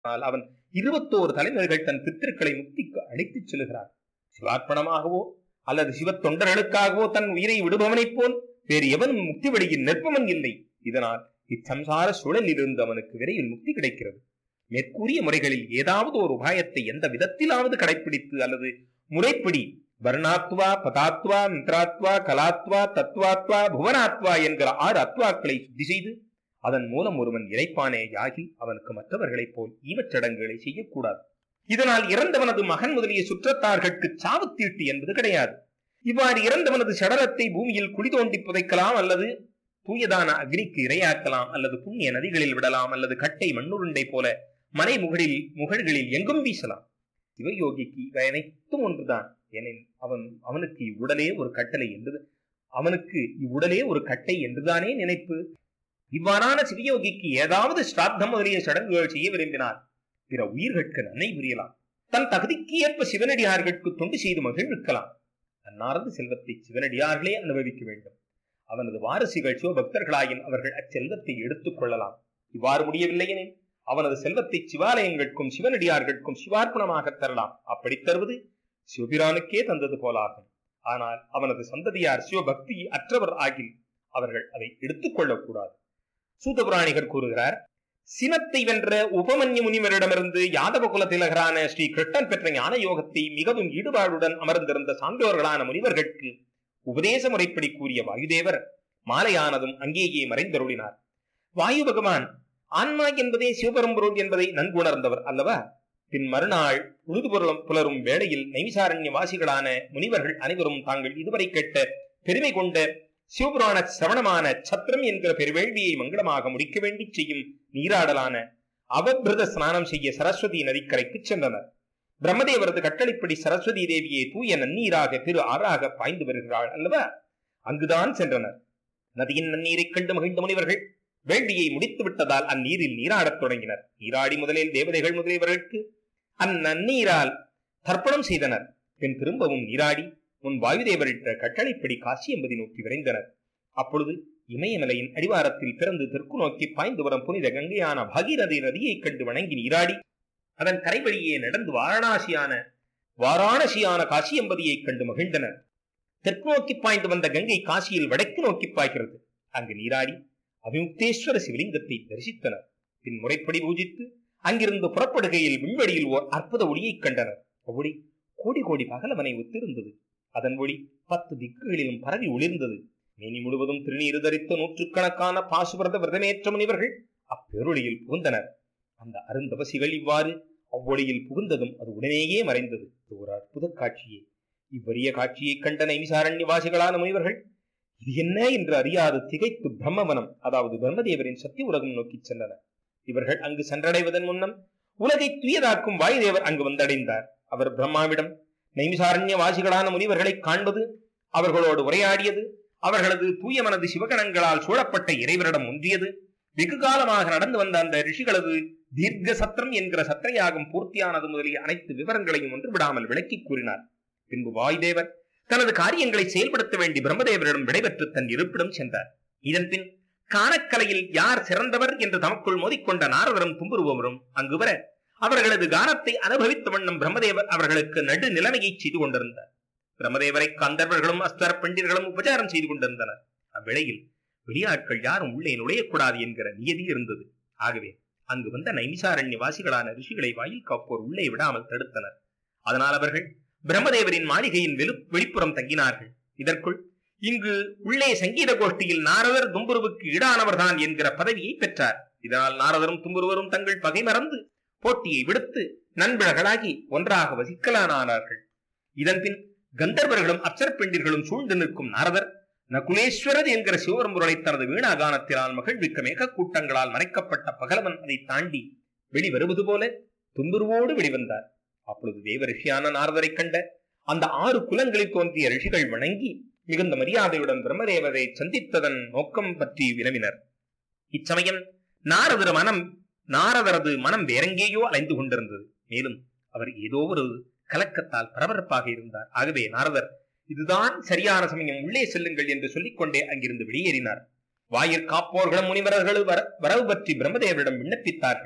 ஆனால் அவன் இருபத்தோரு தலைமுறைகள் தன் பித்திருக்களை முக்திக்கு அழைத்துச் செல்கிறான் சிவார்ப்பணமாகவோ அல்லது சிவ தொண்டர்களுக்காகவோ தன் உயிரை விடுபவனைப் போல் வேறு எவனும் முக்தி வழியில் நிற்பவன் இல்லை இதனால் இச்சம்சார சூழலில் இருந்து அவனுக்கு விரைவில் முக்தி கிடைக்கிறது மேற்கூறிய முறைகளில் ஏதாவது ஒரு உபாயத்தை எந்த விதத்திலாவது கடைப்பிடித்து அல்லது முறைப்படி வர்ணாத்வா பதாத்வா மந்திராத்வா கலாத்வா தத்வாத்வா புவனாத்வா என்கிற ஆறு அத்வாக்களை சுத்தி செய்து அதன் மூலம் ஒருவன் இறைப்பானே யாகி அவனுக்கு மற்றவர்களைப் போல் ஈமச் சடங்குகளை செய்யக்கூடாது இதனால் இறந்தவனது மகன் முதலிய சுற்றத்தார்களுக்கு சாவுத்தீட்டு என்பது கிடையாது இவ்வாறு இறந்தவனது சடலத்தை பூமியில் குழி தோண்டி புதைக்கலாம் அல்லது தூயதான அக்னிக்கு இரையாக்கலாம் அல்லது புண்ணிய நதிகளில் விடலாம் அல்லது கட்டை மண்ணுருண்டை போல மனை முகழில் முகழ்களில் எங்கும் வீசலாம் சிவயோகிக்கு இவை அனைத்தும் ஒன்றுதான் ஏனெனில் அவன் அவனுக்கு இவ்வுடலே ஒரு கட்டளை என்று அவனுக்கு இவ்வுடலே ஒரு கட்டை என்றுதானே நினைப்பு இவ்வாறான சிவயோகிக்கு ஏதாவது ஸ்ராத்தம் முதலிய சடங்குகள் செய்ய விரும்பினார் பிற உயிர்களுக்கு நன்மை புரியலாம் தன் தகுதிக்கு ஏற்ப சிவனடியார்களுக்கு தொண்டு செய்து மகிழ்விக்கலாம் அன்னாரது செல்வத்தை சிவனடியார்களே அனுபவிக்க வேண்டும் அவனது வாரிசுகள் சிவபக்தர்களாயின் அவர்கள் அச்செல்வத்தை எடுத்துக் கொள்ளலாம் இவ்வாறு முடியவில்லை எனில் அவனது செல்வத்தை சிவாலயங்களுக்கும் சிவனடியார்களுக்கும் சிவார்ப்பணமாக தரலாம் அப்படி தருவது சிவபிரானுக்கே தந்தது போலாகும் ஆனால் அவனது சந்ததியார் சிவபக்தி அற்றவர் ஆகில் அவர்கள் அதை எடுத்துக் கொள்ளக்கூடாது சூதபுராணிகர் கூறுகிறார் சினத்தை வென்ற உபமன்ய முனிவரிடமிருந்து யாதவ குல திலகரான ஸ்ரீ கிருஷ்ணன் பெற்ற ஞான யோகத்தை மிகவும் ஈடுபாடுடன் அமர்ந்திருந்த சான்றோர்களான முனிவர்களுக்கு உபதேச முறைப்படி கூறிய வாயுதேவர் மாலையானதும் அங்கேயே மறைந்தருளினார் வாயு பகவான் ஆன்மா என்பதே சிவபெரும்பொருள் என்பதை நன்குணர்ந்தவர் அல்லவா பின் மறுநாள் உழுது புரளும் புலரும் வேளையில் நைமிசாரண்ய வாசிகளான முனிவர்கள் அனைவரும் தாங்கள் இதுவரை கேட்ட பெருமை கொண்ட சிவபுராண சிரவணமான சத்திரம் என்கிற பெருவேள்வியை மங்களமாக முடிக்க வேண்டி செய்யும் நீராடலான அவபிரத ஸ்நானம் செய்ய சரஸ்வதி நதிக்கரைக்கு சென்றனர் பிரம்மதேவரது கட்டளைப்படி சரஸ்வதி தேவியை தூய நன்னீராக திரு ஆறாக பாய்ந்து வருகிறாள் அல்லவா அங்குதான் சென்றனர் நதியின் நன்னீரைக் கண்டு மகிழ்ந்த முனிவர்கள் வேள்வியை முடித்து விட்டதால் அந்நீரில் நீராடத் தொடங்கினர் நீராடி முதலில் தேவதைகள் முதலியவர்களுக்கு அந்நன்னீரால் தர்ப்பணம் செய்தனர் பின் திரும்பவும் நீராடி முன் வாயுதேவரிட்ட கட்டளைப்படி காசி என்பதை நோக்கி விரைந்தனர் அப்பொழுது இமயமலையின் அடிவாரத்தில் பிறந்து தெற்கு நோக்கி பாய்ந்து வரும் புனித கங்கையான பாகீரதி நதியைக் கண்டு வணங்கி நீராடி அதன் கரைவழியே நடந்து வாரணாசியான வாராணசியான காசி என்பதியைக் கண்டு மகிழ்ந்தனர் தெற்கு நோக்கி பாய்ந்து வந்த கங்கை காசியில் வடக்கு நோக்கி பாய்கிறது அங்கு நீராடி அபிமுக்தேஸ்வர சிவலிங்கத்தை தரிசித்தனர் பின் முறைப்படி பூஜித்து அங்கிருந்து புறப்படுகையில் விண்வெளியில் ஓர் அற்புத ஒளியைக் கண்டனர் ஒளி கோடி கோடி பகலவனை ஒத்திருந்தது அதன் ஒளி பத்து திக்குகளிலும் பரவி ஒளிர்ந்தது மேனி முழுவதும் திருநீறு தரித்த நூற்றுக்கணக்கான பாசுபிரத விரதமேற்ற முனிவர்கள் அப்பேரொளியில் புகுந்தனர் அந்த அருந்தவசிகள் இவ்வாறு அவ்வொளியில் புகுந்ததும் அது உடனேயே மறைந்தது இது ஒரு அற்புத காட்சியே இவ்வரிய காட்சியைக் கண்ட நைமிசாரண்ய வாசிகளான முனிவர்கள் இது என்ன என்று அறியாது திகைத்து பிரம்மவனம் அதாவது பிரம்மதேவரின் சக்தி உலகம் நோக்கிச் சென்றனர் இவர்கள் அங்கு சென்றடைவதன் முன்னம் உலகை துயதாக்கும் வாயுதேவர் அங்கு வந்தடைந்தார் அவர் பிரம்மாவிடம் நைமிசாரண்ய வாசிகளான முனிவர்களை காண்பது அவர்களோடு உரையாடியது அவர்களது தூய மனது சிவகணங்களால் சூழப்பட்ட இறைவரிடம் ஒன்றியது வெகு காலமாக நடந்து வந்த அந்த ரிஷிகளது தீர்க்க சத்திரம் என்கிற சத்திரையாகம் பூர்த்தியானது முதலிய அனைத்து விவரங்களையும் ஒன்று விடாமல் விளக்கிக் கூறினார் பின்பு வாயுதேவர் தனது காரியங்களை செயல்படுத்த வேண்டி பிரம்மதேவரிடம் விடைபெற்று தன் இருப்பிடம் சென்றார் இதன் பின் கானக்கலையில் யார் சிறந்தவர் என்று தமக்குள் மோதிக்கொண்ட நாரதரும் தும்புருவரும் அங்கு வர அவர்களது கானத்தை அனுபவித்த வண்ணம் பிரம்மதேவர் அவர்களுக்கு நடு நிலைமையை செய்து கொண்டிருந்தார் பிரம்மதேவரை கந்தர்வர்களும் அஸ்தர பண்டிதர்களும் உபச்சாரம் செய்து கொண்டிருந்தனர் அவ்வேளையில் வெளியாட்கள் யாரும் உள்ளே நுழையக்கூடாது என்கிற நியதி இருந்தது ஆகவே அங்கு வந்த நைமிசாரண்ய வாசிகளான ரிஷிகளை வாயில் காப்போர் உள்ளே விடாமல் தடுத்தனர் அதனால் அவர்கள் பிரம்மதேவரின் மாளிகையின் வெளு வெளிப்புறம் தங்கினார்கள் இதற்குள் இங்கு உள்ளே சங்கீத கோஷ்டியில் நாரதர் தும்புருவுக்கு ஈடானவர்தான் என்கிற பதவியை பெற்றார் இதனால் நாரதரும் தும்புருவரும் தங்கள் பகை மறந்து போட்டியை விடுத்து நண்பர்களாகி ஒன்றாக வசிக்கலானார்கள் இதன்பின் கந்தர்வர்களும் அப்சரப்பெண்டிர்களும் சூழ்ந்து நிற்கும் நாரதர் நகுலேஸ்வரர் என்கிற சிவபெருமுருளை தனது வீணா கானத்தினால் மகிழ்விக்க மேக கூட்டங்களால் மறைக்கப்பட்ட பகலவன் அதை தாண்டி வெளிவருவது போல துன்புருவோடு வெளிவந்தார் அப்பொழுது தேவ ரிஷியான நாரதரை கண்ட அந்த ஆறு குலங்களில் தோன்றிய ரிஷிகள் வணங்கி மிகுந்த மரியாதையுடன் பிரம்மதேவரை சந்தித்ததன் நோக்கம் பற்றி வினவினர் இச்சமயம் நாரதர் மனம் நாரதரது மனம் வேறெங்கேயோ அலைந்து கொண்டிருந்தது மேலும் அவர் ஏதோ ஒரு கலக்கத்தால் பரபரப்பாக இருந்தார் ஆகவே நாரதர் இதுதான் சரியான சமயம் உள்ளே செல்லுங்கள் என்று சொல்லிக்கொண்டே அங்கிருந்து வெளியேறினார் வாயிற் காப்போர்களும் முனிவர்களும் வர வரவு பற்றி பிரம்மதேவரிடம் விண்ணப்பித்தார்கள்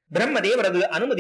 பிரம்மதேவரது அனுமதி